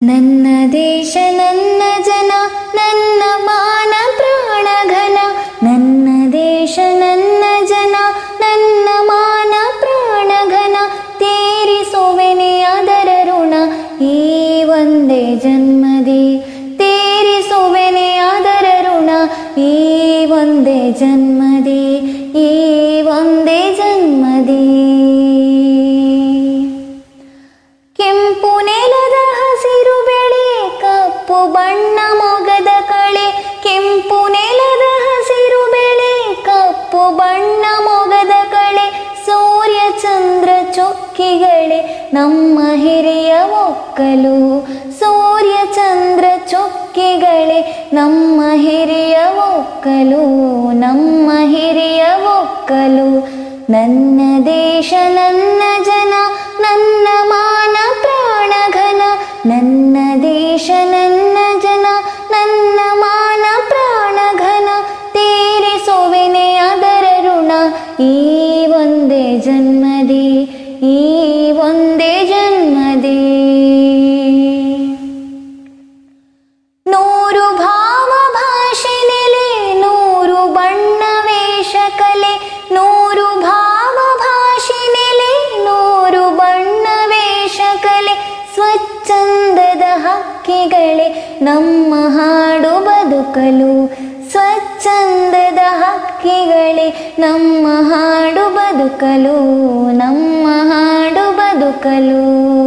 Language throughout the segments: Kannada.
ನನ್ನ ದೇಶ ನನ್ನ ಜನ ನನ್ನ ಮಾನ ಪ್ರಾಣ ಘನ ನನ್ನ ದೇಶ ನನ್ನ ಜನ ನನ್ನ ಮಾನ ಪ್ರಾಣ ಘನ ತೀರಿಸುವೆನೆ ಅದರ ಋಣ ಈ ಒಂದೇ ಜನ್ಮದಿ ತೀರಿಸುವೆನೆ ಅದರ ಋಣ ಈ ಒಂದೇ ಜನ್ಮದಿ ಈ ಒಂದೇ ಜನ್ಮದಿ ಕೆಂಪು ನೆಲದ ಹಸಿರು ಬೆಳೆ ಕಪ್ಪು ಬಣ್ಣ ಮೊಗದ ಕಳೆ ಕೆಂಪು ನೆಲದ ಹಸಿರು ಬೆಳೆ ಕಪ್ಪು ಬಣ್ಣ ಮೊಗದ ಕಳೆ ಸೂರ್ಯ ಚಂದ್ರ ಚೊಕ್ಕಿಗಳೇ ನಮ್ಮ ಹಿರಿಯ ಒಕ್ಕಲು ಸೂರ್ಯ ಚಂದ್ರ ಚೊಕ್ಕಿಗಳೇ ನಮ್ಮ ಹಿರಿಯ ಒಕ್ಕಲು ನಮ್ಮ ಹಿರಿಯ ಒಕ್ಕಲು ನನ್ನ ದೇಶ ನನ್ನ ಜನ ನನ್ನ ಮಾನ ಪ್ರಾಣ ಘನ ನನ್ನ ದೇಶ ನನ್ನ ಜನ ನನ್ನ ಮಾನ ಪ್ರಾಣ ಘನ ತೀರಿಸುವೆನೆ ಅದರ ಋಣ ಈ ಒಂದೇ ಜನ್ಮದಿ ಈ ಒಂದೇ ಜನ್ಮದಿ ನೂರು ಭಾವ ಭಾಷೆ ನೆಲೆ ನೂರು ಬಣ್ಣ ವೇಷ ಕಲೆ ನೂರು ಭಾವ ಭಾಷೆ ನೆಲೆ ನೂರು ಬಣ್ಣ ವೇಷ ಕಲೆ ಸ್ವಚ್ಛಂದದ ಹಕ್ಕಿಗಳೇ ನಮ್ಮ ಹಾಡು ಬದುಕಲು ಸ್ವಚ್ಛಂದದ ಹಕ್ಕಿಗಳೇ ನಮ್ಮ ಹಾಡು ಬದುಕಲು ನಮ್ಮ ಹಾಡು ಬದುಕಲು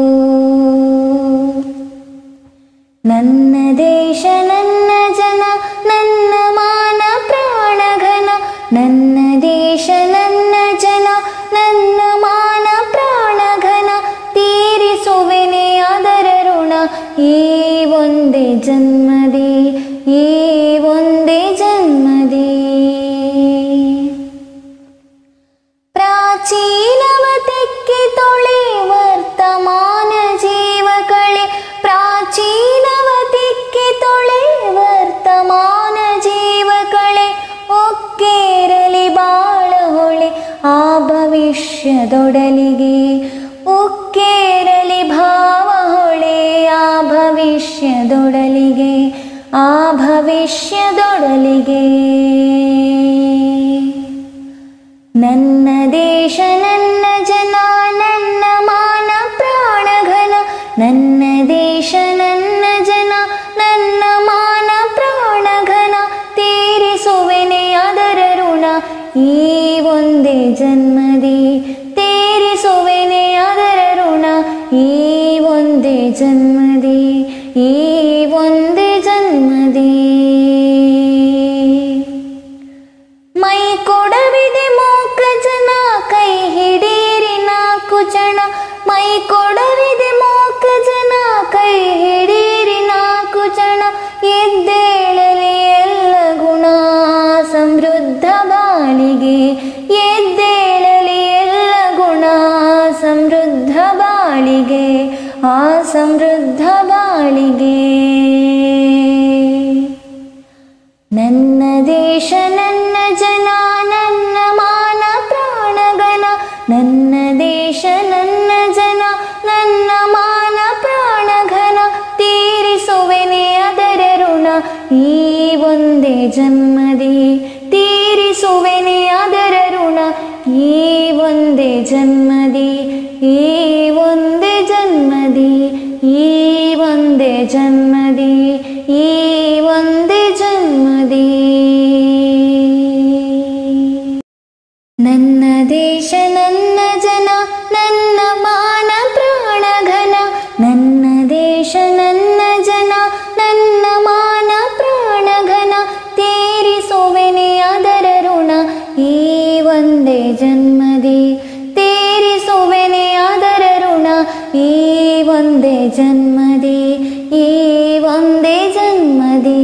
ನನ್ನ ದೇಶ ನನ್ನ ಜನ ನನ್ನ ಮಾನ ಪ್ರಾಣ ಘನ ನನ್ನ ದೇಶ ನನ್ನ ಜನ ನನ್ನ ಮಾನ ಪ್ರಾಣ ಘನ ತೀರಿಸುವೆನೆ ಅದರ ಋಣ ಈ ಒಂದೇ ಜನ್ಮದಿ ಈ ಒಂದೇ ಜನ್ಮದಿ ಪ್ರಾಚೀನವ ತೆಕ್ಕಿ ತೊಳೆ ವರ್ತಮಾನ ಜೀವ ಕಳೆ ಪ್ರಾಚೀನವ ತೆಕ್ಕಿ ತೊಳೆ ವರ್ತಮಾನ ಜೀವ ಕಳೆ ಒಕ್ಕೇರಲಿ ಬಾಳ ಹೊಳೆ ಆ ಭವಿಷ್ಯದೊಡಲಿಗೆ ಉಕ್ಕೇರಲಿ ಭಾವ ಹೊಳೆ ಆ ಭವಿಷ್ಯದೊಡಲಿಗೆ ಆ ಭವಿಷ್ಯದೊಡಲಿಗೆ ನನ್ನ ದೇಶ ನನ್ನ ಜನ ನನ್ನ ಮಾನ ಪ್ರಾಣ ಘನ ನನ್ನ ದೇಶ ನನ್ನ ಜನ ನನ್ನ ಮಾನ ಪ್ರಾಣ ಘನ ತೀರಿಸುವೆನೆ ಅದರ ಋಣ ಈ ಒಂದೇ ಜನ್ಮದಿ ತೀರಿಸುವೆನೆ ಅದರ ಋಣ ಈ ಒಂದೇ ಜನ್ಮದಿ ಈ ಒಂದೇ ಜನ್ಮದಿ ಮೈ ಕೊಡವಿದೆ ಮೂಕ ಜನ ಕೈ ಹಿಡೀರಿ ನಾಲ್ಕು ಜನ ಮೈ ಕೊಡವಿದೆ ಮೂಕ ಜನ ಕೈ ಹಿಡೀರಿ ನಾಲ್ಕು ಜನ ಎದ್ದೇಳಲಿ ಎಲ್ಲ ಗುಣ ಸಮೃದ್ಧ ಬಾಳಿಗೆ ಎದ್ದೇಳಲಿ ಎಲ್ಲ ಗುಣ ಸಮೃದ್ಧ ಬಾಳಿಗೆ ಆ ಸಮೃದ್ಧ ಬಾಳಿಗೆ ನನ್ನ ದೇಶ ನನ್ನ ಜನ ನನ್ನ ಮಾನ ಪ್ರಾಣ ಘನ ನನ್ನ ದೇಶ ನನ್ನ ಜನ ನನ್ನ ಮಾನ ಪ್ರಾಣ ಘನ ತೀರಿಸುವೆನೆ ಅದರ ಋಣ ಈ ಒಂದೇ ಜನ್ಮದಿ ತೀರಿಸುವೆನೆ ಅದರ ಋಣ ಈ ಒಂದೇ ಜನ್ಮದಿ ಈ ಒಂದೇ ಜನ್ಮದಿ ಈ ಒಂದೇ ಜನ್ಮದಿ ಈ ಒಂದೇ ಜನ್ಮದಿ ನನ್ನ ದೇಶ ನನ್ನ ಜನ ನನ್ನ ಮಾನ ಪ್ರಾಣ ಘನ ನನ್ನ ದೇಶ ನನ್ನ ಜನ ನನ್ನ ಮಾನ ಪ್ರಾಣ ಘನ ತೀರಿಸುವೆನೆ ಅದರ ಋಣ ಈ ಒಂದೇ ಜನ್ಮದಿ ತೀರಿಸುವೆನೆ ಅದರ ಋಣ ಈ ಒಂದೇ ಜನ್ಮದಿ ಈ ಒಂದೇ ಜನ್ಮದಿ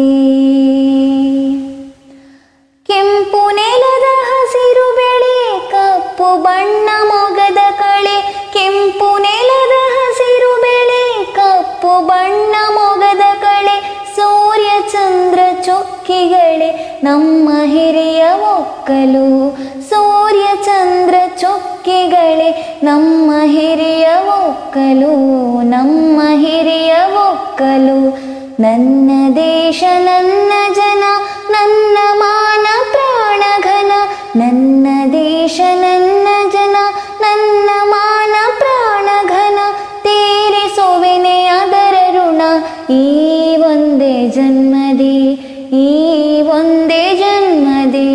ಕೆಂಪು ನೆಲದ ಹಸಿರು ಬೆಳೆ ಕಪ್ಪು ಬಣ್ಣ ಮೊಗದ ಕಳೆ ಕೆಂಪು ನೆಲದ ಹಸಿರು ಬೆಳೆ ಕಪ್ಪು ಬಣ್ಣ ಮೊಗದ ಕಳೆ ಸೂರ್ಯ ಚಂದ್ರ ಚೊಕ್ಕಿಗಳೇ ನಮ್ಮ ಹಿರಿಯ ಒಕ್ಕಲು ಸೂರ್ಯ ಚಂದ್ರ ಚೊಕ್ಕಿ ಹಕ್ಕಿಗಳೇ ನಮ್ಮ ಹಿರಿಯ ಒಕ್ಕಲು ನಮ್ಮ ಹಿರಿಯ ಒಕ್ಕಲು ನನ್ನ ದೇಶ ನನ್ನ ಜನ ನನ್ನ ಮಾನ ಪ್ರಾಣಘನ ನನ್ನ ದೇಶ ನನ್ನ ಜನ ನನ್ನ ಮಾನ ಪ್ರಾಣಘನ ತೀರಿಸುವೆನೆ ಅದರ ಋಣ ಈ ಒಂದೇ ಜನ್ಮದಿ ಈ ಒಂದೇ ಜನ್ಮದಿ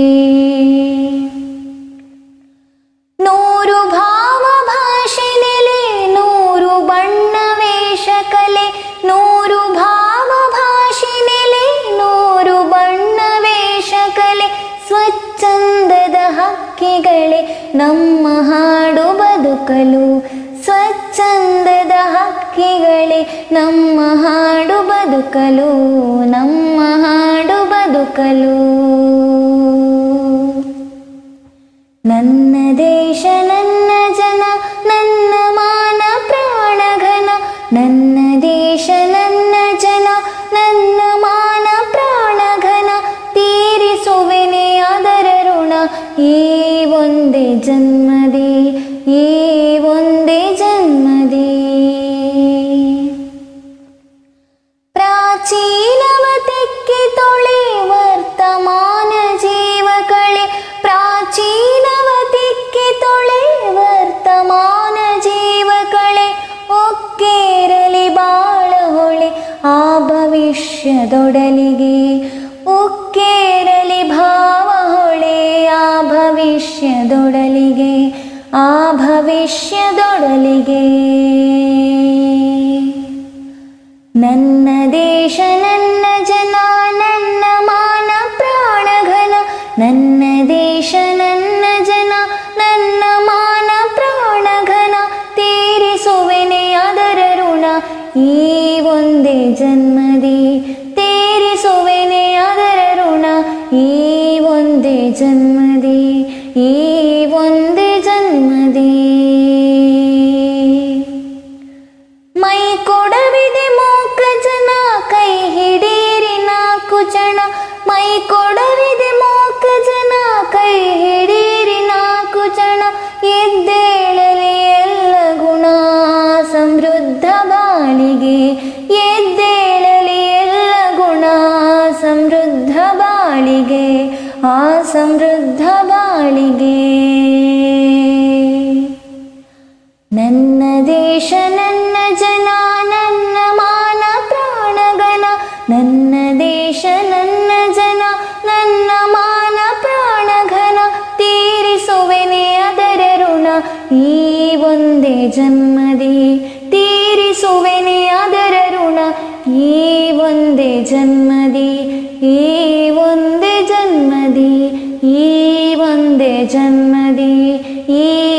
ನೂರು ಭಾವ ಭಾಷೆ ನೆಲೆ ನೂರು ಬಣ್ಣ ವೇಷ ಕಲೆ ನೂರು ಭಾವ ಭಾಷೆ ನೆಲೆ ನೂರು ಬಣ್ಣ ವೇಷ ಕಲೆ ಸ್ವಚ್ಛಂದದ ಹಕ್ಕಿಗಳೇ ನಮ್ಮ ಹಾಡು ಬದುಕಲು ಸ್ವಚ್ಛಂದದ ಹಕ್ಕಿಗಳೇ ನಮ್ಮ ಹಾಡು ಬದುಕಲು ನಮ್ಮ ಹಾಡು ಬದುಕಲು ನನ್ನ ದೇಶ ನನ್ನ ಜನ ನನ್ನ ಮಾನ ಪ್ರಾಣಘನ ನನ್ನ ದೇಶ ನನ್ನ ಜನ ನನ್ನ ಮಾನ ಪ್ರಾಣಘನ ತೀರಿಸುವೆನೆ ಅದರ ಋಣ ಈ ಒಂದೇ ಜನ್ಮದಿ ಈ ಒಂದೇ ಜನ್ಮದಿ ಪ್ರಾಚೀನವ ತೆಕ್ಕಿ ತೊಳೆ ವರ್ತಮಾನ ಜೀವ ಕಳೆ ಪ್ರಾಚೀನವ ತೆಕ್ಕಿ ತೊಳೆ ವರ್ತಮಾನ ಜೀವ ಕಳೆ ಒಕ್ಕೇರಲಿ ಬಾಳ ಹೊಳೆ ಆ ಭವಿಷ್ಯದೊಡಲಿಗೆ ಉಕ್ಕೇರಲಿ ಭಾವ ಹೊಳೆ ಆ ಭವಿಷ್ಯದೊಡಲಿಗೆ ಆ ಭವಿಷ್ಯದೊಡಲಿಗೆ ನನ್ನ ದೇಶ ನನ್ನ ಜನ ನನ್ನ ಮಾನ ಪ್ರಾಣಘನ ನನ್ನ ದೇಶ ನನ್ನ ಜನ ನನ್ನ ಮಾನ ಪ್ರಾಣಘನ ತೀರಿಸುವೆನೆ ಅದರ ಋಣ ಈ ಒಂದೇ ಜನ್ಮದಿ ತೀರಿಸುವೆನೆ ಅದರ ಋಣ ಈ ಒಂದೇ ಜನ್ಮದಿ ಈ ಒಂದೇ ಜನ್ಮದಿ ಮೈ ಕೊಡವಿದೆ ಮೂಕ ಜನ ಕೈ ಹಿಡೀರಿ ನಾಲ್ಕು ಜನ ಮೈ ಕೊಡವಿದೆ ಮೂಕ ಜನ ಕೈ ಹಿಡೀರಿ ನಾಲ್ಕು ಜನ ಎದ್ದೇಳಲಿ ಎಲ್ಲ ಗುಣ ಸಮೃದ್ಧ ಬಾಳಿಗೆ ಎದ್ದೇಳಲಿ ಎಲ್ಲ ಗುಣ ಸಮೃದ್ಧ ಬಾಳಿಗೆ ಆ ಸಮೃದ್ಧ ಬಾಳಿಗೆ ನನ್ನ ದೇಶ ನನ್ನ ಜನ ನನ್ನ ಮಾನ ಪ್ರಾಣಗನ ನನ್ನ ದೇಶ ನನ್ನ ಜನ ನನ್ನ ಮಾನ ಪ್ರಾಣಘನ ತೀರಿಸುವೆನೆ ಅದರ ಋಣ ಈ ಒಂದೇ ಜನ್ಮದಿ ತೀರಿಸುವೆನೆ ಅದರ ಋಣ ಈ ಒಂದೇ ಜನ್ಮದಿ ಈ ಒಂದೇ ಜನ್ಮದಿ ಈ ಒಂದೇ ಜನ್ಮದಿ ಈ